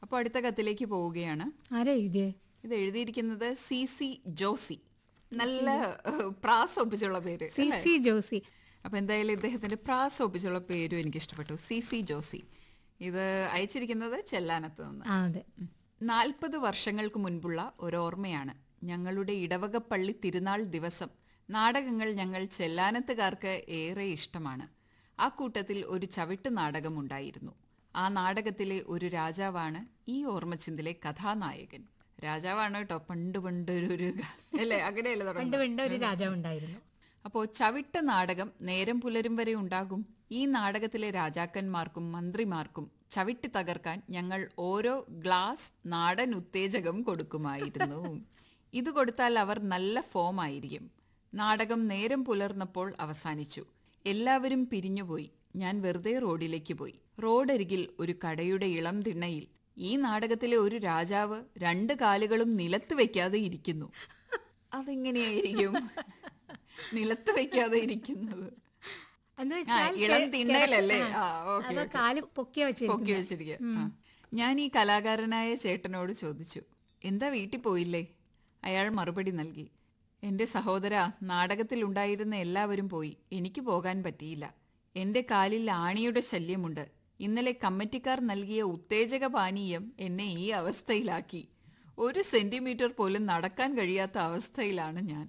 അപ്പോൾ അടുത്ത കത്തിലേക്ക് പോവുകയാണ് ആരാ എഴുതിയേ ഇത് എഴുതിയിരിക്കുന്നത് സി സി ജോസി നല്ല ഏഹ്, പ്രാസ് ഒപ്പിച്ചുള്ള പേര് സി സി ജോസി അപ്പൊ എന്തായാലും ഇദ്ദേഹത്തിന്റെ പ്രാസ് ഒപ്പിച്ചുള്ള പേരും എനിക്ക് ഇഷ്ടപ്പെട്ടു സി സി ജോസി ഇത് അയച്ചിരിക്കുന്നത് ചെല്ലാനത്ത് നിന്ന് ആ അതെ നാൽപ്പത് വർഷങ്ങൾക്ക് മുൻപുള്ള ഒരോർമ്മയാണ് ഞങ്ങളുടെ ഇടവകപ്പള്ളി തിരുനാൾ ദിവസം നാടകങ്ങൾ ഞങ്ങൾ ചെല്ലാനത്തുകാർക്ക് ഏറെ ഇഷ്ടമാണ് ആ കൂട്ടത്തിൽ ഒരു ചവിട്ട് നാടകമുണ്ടായിരുന്നു ആ നാടകത്തിലെ ഒരു രാജാവാണ് ഈ ഓർമ്മച്ചിന്തിലെ കഥാനായകൻ രാജാവാണ് കേട്ടോ പണ്ട് പണ്ട് ഒരു ഒരു അല്ലേ അങ്ങനെയല്ലേ പണ്ട് തുടങ്ങുന്നത് പണ്ട് ഒരു രാജാവ് ഉണ്ടായിരുന്നു അപ്പോൾ ചവിട്ട് നാടകം നേരം പുലരും വരെ ഉണ്ടാകും ഈ നാടകത്തിലെ രാജാക്കന്മാർക്കും മന്ത്രിമാർക്കും ചവിട്ടി തകർക്കാൻ ഞങ്ങൾ ഓരോ ഗ്ലാസ് നാടൻ ഉത്തേജകം കൊടുക്കുമായിരുന്നു ഇത് കൊടുത്താൽ അവർ നല്ല ഫോം ആയിരിക്കും നാടകം നേരം പുലർന്നപ്പോൾ അവസാനിച്ചു എല്ലാവരും പിരിഞ്ഞുപോയി ഞാൻ വെറുതെ റോഡിലേക്ക് പോയി റോഡരികിൽ ഒരു കടയുടെ ഇളം തിണ്ണയിൽ ഈ നാടകത്തിലെ ഒരു രാജാവ് രണ്ട് കാലുകളും നിലത്ത് വെക്കാതെ ഇരിക്കുന്നു അതെങ്ങനെയായിരിക്കും നിലത്ത് വെക്കാതെ ഇരിക്കുന്നത് എന്ന് ആ, വെച്ചാൽ ഇളം കെ- തിണ്ണയിലല്ലേ കിടക്ക- ആ, ആ, ഓക്കേ, അപ്പൊ ഓക്കേ. കാല് പൊക്കിയ പൊക്കി വെച്ചിരിക്കുന്നത് വെച്ചിരിക്കുക ആ. ഞാൻ ഈ കലാകാരനായ ചേട്ടനോട് ചോദിച്ചു എന്താ വീട്ടിൽ പോയില്ലേ അയാൾ മറുപടി നൽകി എന്റെ സഹോദര നാടകത്തിലുണ്ടായിരുന്ന എല്ലാവരും പോയി എനിക്ക് പോകാൻ പറ്റിയില്ല എന്റെ കാലിൽ ആണിയുടെ ശല്യമുണ്ട് ഇന്നലെ കമ്മിറ്റിക്കാർ നൽകിയ ഉത്തേജക പാനീയം എന്നെ ഈ അവസ്ഥയിലാക്കി ഒരു സെന്റിമീറ്റർ പോലും നടക്കാൻ കഴിയാത്ത അവസ്ഥയിലാണ് ഞാൻ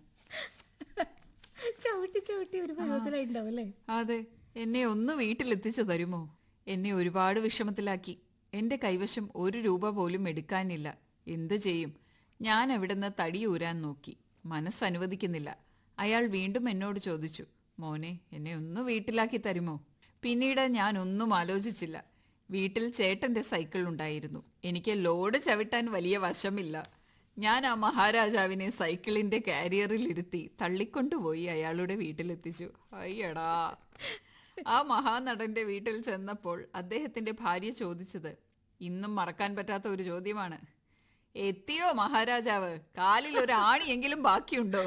ചവിട്ടി ചവിട്ടി ഒരു പരുവത്തിലുണ്ടാവും അല്ലേ അതെ എന്നെ ഒന്ന് വീട്ടിലെത്തിച്ചു തരുമോ എന്നെ ഒരുപാട് വിഷമത്തിലാക്കി എന്റെ കൈവശം ഒരു രൂപ പോലും എടുക്കാനില്ല എന്തു ചെയ്യും ഞാൻ അവിടുന്ന് തടിയൂരാൻ നോക്കി മനസ്സനുവദിക്കുന്നില്ല അയാൾ വീണ്ടും എന്നോട് ചോദിച്ചു മോനെ എന്നെ ഒന്ന് വീട്ടിലാക്കി തരുമോ പിന്നീട് ഞാൻ ഒന്നും ആലോചിച്ചില്ല വീട്ടിൽ ചേട്ടന്റെ സൈക്കിൾ ഉണ്ടായിരുന്നു എനിക്ക് ലോഡ് ചവിട്ടാൻ വലിയ വശമില്ല ഞാൻ ആ മഹാരാജാവിനെ സൈക്കിളിന്റെ കാരിയറിൽ ഇരുത്തി തള്ളിക്കൊണ്ടുപോയി അയാളുടെ വീട്ടിലെത്തിച്ചു അയ്യടാ ആ മഹാനടന്റെ വീട്ടിൽ ചെന്നപ്പോൾ അദ്ദേഹത്തിന്റെ ഭാര്യ ചോദിച്ചത് ഇന്നും മറക്കാൻ പറ്റാത്ത ഒരു ചോദ്യമാണ് എത്തിയോ മഹാരാജാവ് കാലിൽ ഒരു ആണിയെങ്കിലും ബാക്കിയുണ്ടോ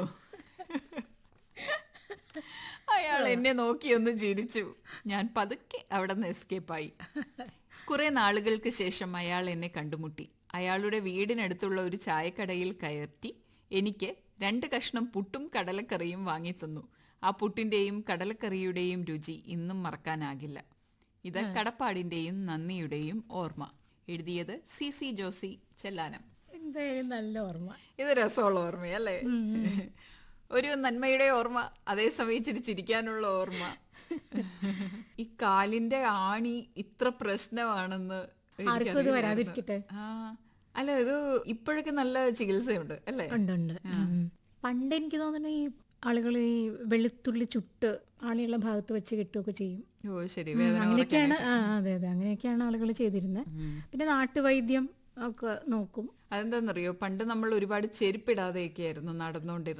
അയാൾ എന്നെ നോക്കി ഒന്ന് ചിരിച്ചു ഞാൻ പതുക്കെ അവിടെ നിന്ന് എസ്കേപ്പായി കുറെ നാളുകൾക്ക് ശേഷം അയാൾ എന്നെ കണ്ടുമുട്ടി അയാളുടെ വീടിനടുത്തുള്ള ഒരു ചായക്കടയിൽ കയറ്റി എനിക്ക് രണ്ട് കഷ്ണം പുട്ടും കടലക്കറിയും വാങ്ങിത്തന്നു ആ പുട്ടിന്റെയും കടലക്കറിയുടെയും രുചി ഇന്നും മറക്കാനാകില്ല ഇത് കടപ്പാടിന്റെയും നന്ദിയുടെയും ഓർമ്മ എഴുതിയത് സി സി ജോസി ചെല്ലാനം എന്തായാലും നല്ല ഓർമ്മ ഇത് രസമുള്ള ഓർമ്മയല്ലേ ഒരു നന്മയുടെ ഓർമ്മ അതേസമയം ഇച്ചിരി ചിരിക്കാനുള്ള ഓർമ്മ ഈ കാലിന്റെ ആണി ഇത്ര പ്രശ്നമാണെന്ന് ആർക്കും ഇത് എനിക്കറിയില്ലായിരുന്നു. വരാതിരിക്കട്ടെ. ആ അല്ല ഇത് ഇപ്പോഴൊക്കെ നല്ല ചികിത്സയുണ്ട് അല്ലേ ഉണ്ട് ഉണ്ട് ഉം. പണ്ട് എനിക്ക് തോന്നുന്നു ഈ ആളുകൾ ഈ വെളുത്തുള്ളി ചുട്ട് ആണിയുള്ള ഭാഗത്ത് വെച്ച് കെട്ടുകയൊക്കെ ചെയ്യും ഓ ശരി ഉം, വേദന അങ്ങനെയൊക്കെയാണ് ആ അതെ അതെ അങ്ങനെയൊക്കെയാണ് ആളുകൾ ചെയ്തിരുന്നത് പിന്നെ നാട്ടുവൈദ്യം ഒക്കെ നോക്കും അതെന്താണെന്നറിയോ പണ്ട് നമ്മൾ ഒരുപാട് ചെരുപ്പിടാതെയൊക്കെ ആയിരുന്നു നടന്നുകൊണ്ടിരുന്നത്